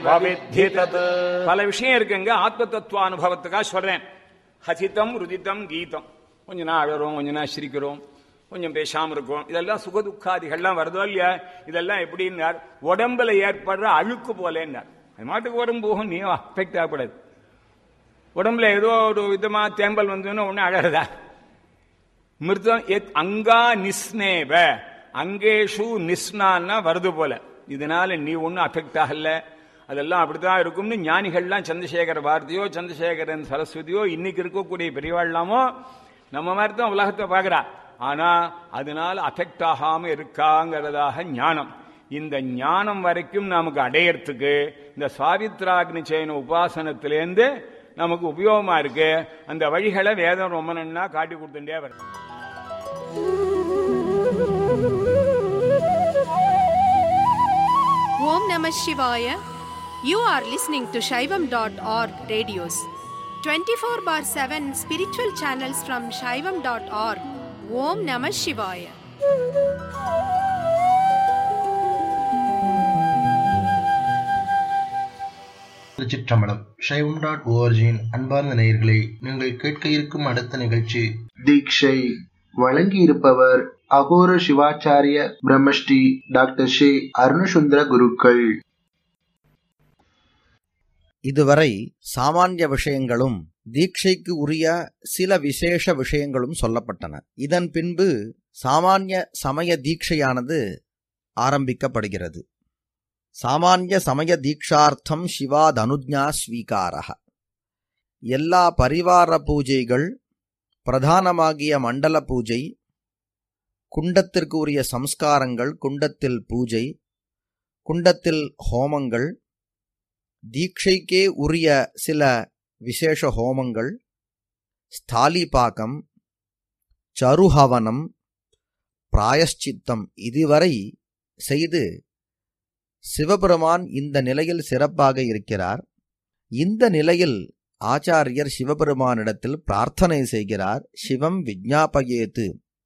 பவித்தி தத் பல விஷயம் இருக்குங்க ஆத்ம தத்துவ அனுபவத்துக்காக சொல்றேன் ஹசிதம் ருதிதம் கீதம் கொஞ்ச நாள் அழறோம் கொஞ்ச நாள் சிரிக்கிறோம் கொஞ்சம் பேசாம இருக்கும் இதெல்லாம் சுகதுக்காதிகள்லாம் வருதோ இல்லையா இதெல்லாம் எப்படின்னார் உடம்புல ஏற்படுற அழுக்கு போலேன்னார் அது மாட்டுக்கு உடம்பு போகும் நீ அஃபெக்ட் ஆகக்கூடாது உடம்புல ஏதோ ஒரு விதமா தேம்பல் வந்ததுன்னு ஒண்ணு அழறதா மிருதம் எத் அங்கா நிஸ்னேவ அங்கேஷு நிஸ்னான்னா வருது போல இதனால நீ ஒன்றும் அஃபெக்ட் ஆகல அதெல்லாம் அப்படித்தான் இருக்கும்னு ஞானிகள்லாம் சந்திரசேகர பாரதியோ சந்திரசேகரன் சரஸ்வதியோ இன்னைக்கு இருக்கக்கூடிய பெரியவாழ்லாமோ நம்ம மாதிரி தான் உலகத்தை பார்க்கறா ஆனா அதனால அஃபெக்ட் ஆகாம இருக்காங்கிறதாக ஞானம் இந்த ஞானம் வரைக்கும் நமக்கு அடையறதுக்கு இந்த சாவித்ராக்னி செய்யன உபாசனத்திலேருந்து நமக்கு உபயோகமா இருக்கு அந்த வழிகளை வேதம் ரொம்ப நன்னா காட்டி கொடுத்துட்டே வரும் Om Namah Shivaya. You are listening to Shaivam.org radios. 24 bar 7 spiritual channels from Shaivam.org. Om Namah Shivaya. திருச்சிற்றம்பலம் சைவம் டாட் ஓஆர்ஜியின் அன்பார்ந்த நேயர்களே நீங்கள் கேட்க இருக்கும் அடுத்த நிகழ்ச்சி தீட்சை வழங்கி இருப்பவர் அகோர சிவாச்சாரிய பிரம்மஸ்ரீ டாக்டர் ஷே அருணசுந்தர குருக்கள் இதுவரை சாமானிய விஷயங்களும் தீட்சைக்கு உரிய சில விசேஷ விஷயங்களும் சொல்லப்பட்டன இதன் பின்பு சாமானிய சமய தீட்சையானது ஆரம்பிக்கப்படுகிறது சாமானிய சமய தீட்சார்த்தம் சிவாதனுஜா ஸ்வீகாரக எல்லா பரிவார பூஜைகள் பிரதானமாகிய மண்டல பூஜை குண்டத்திற்கு உரிய சம்ஸ்காரங்கள் குண்டத்தில் பூஜை குண்டத்தில் ஹோமங்கள் தீட்சைக்கே உரிய சில விசேஷ ஹோமங்கள் ஸ்தாலிபாகம் சருஹவனம் பிராயஷ்சித்தம் இதுவரை செய்து சிவபெருமான் இந்த நிலையில் சிறப்பாக இருக்கிறார் இந்த நிலையில் ஆச்சாரியர் சிவபெருமானிடத்தில் பிரார்த்தனை செய்கிறார் சிவம் விஜ்ஞாபயேத்து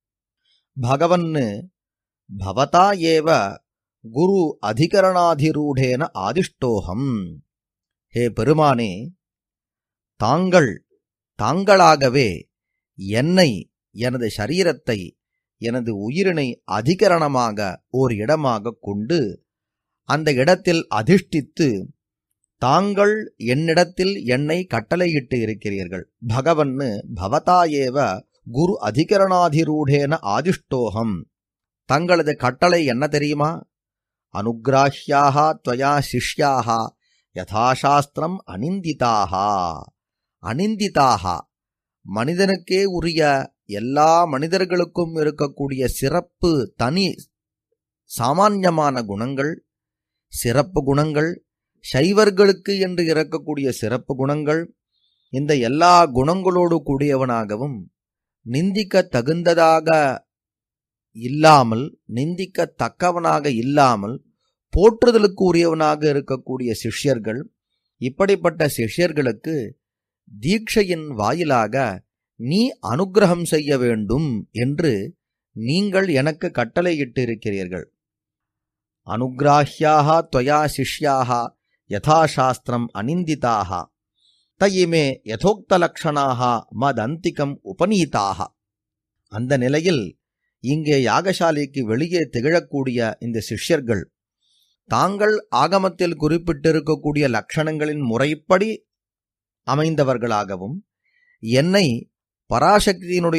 பகவன்னு பவதா ஏவ குரு அதிகரணாதிரூடேன ஆதிஷ்டோகம் ஹே பெருமானே தாங்கள் தாங்களாகவே என்னை எனது சரீரத்தை எனது உயிரினை அதிகரணமாக ஓர் இடமாக கொண்டு அந்த இடத்தில் அதிஷ்டித்து தாங்கள் என்னிடத்தில் என்னை கட்டளையிட்டு இருக்கிறீர்கள் பகவன்னு பவதாயேவ குரு அதிகரணாதிரூடேன ஆதிஷ்டோகம் தங்களது கட்டளை என்ன தெரியுமா அனுகிராஹ்யாக துவயா சிஷ்யாக யதாசாஸ்திரம் அனிந்திதாக அனிந்திதாக மனிதனுக்கே உரிய எல்லா மனிதர்களுக்கும் இருக்கக்கூடிய சிறப்பு தனி சாமான்யமான குணங்கள் சிறப்பு குணங்கள் சைவர்களுக்கு என்று இருக்கக்கூடிய சிறப்பு குணங்கள் இந்த எல்லா குணங்களோடு கூடியவனாகவும் நிந்திக்க தகுந்ததாக இல்லாமல் நிந்திக்க தக்கவனாக இல்லாமல் போற்றுதலுக்கு உரியவனாக இருக்கக்கூடிய சிஷ்யர்கள் இப்படிப்பட்ட சிஷ்யர்களுக்கு தீட்சையின் வாயிலாக நீ அனுக்கிரகம் செய்ய வேண்டும் என்று நீங்கள் எனக்கு கட்டளையிட்டு இருக்கிறீர்கள் அனுகிராஹ்யாக துவயா சிஷ்யாக யதாசாஸ்திரம் அனிந்திதாக தயிமே யதோக்தலக்ஷணாக மதந்திகம் உபநீதாக அந்த நிலையில் இங்கே யாகசாலைக்கு வெளியே திகழக்கூடிய இந்த சிஷ்யர்கள் தாங்கள் ஆகமத்தில் குறிப்பிட்டிருக்கக்கூடிய லட்சணங்களின் முறைப்படி அமைந்தவர்களாகவும் என்னை பராசக்தியினுடைய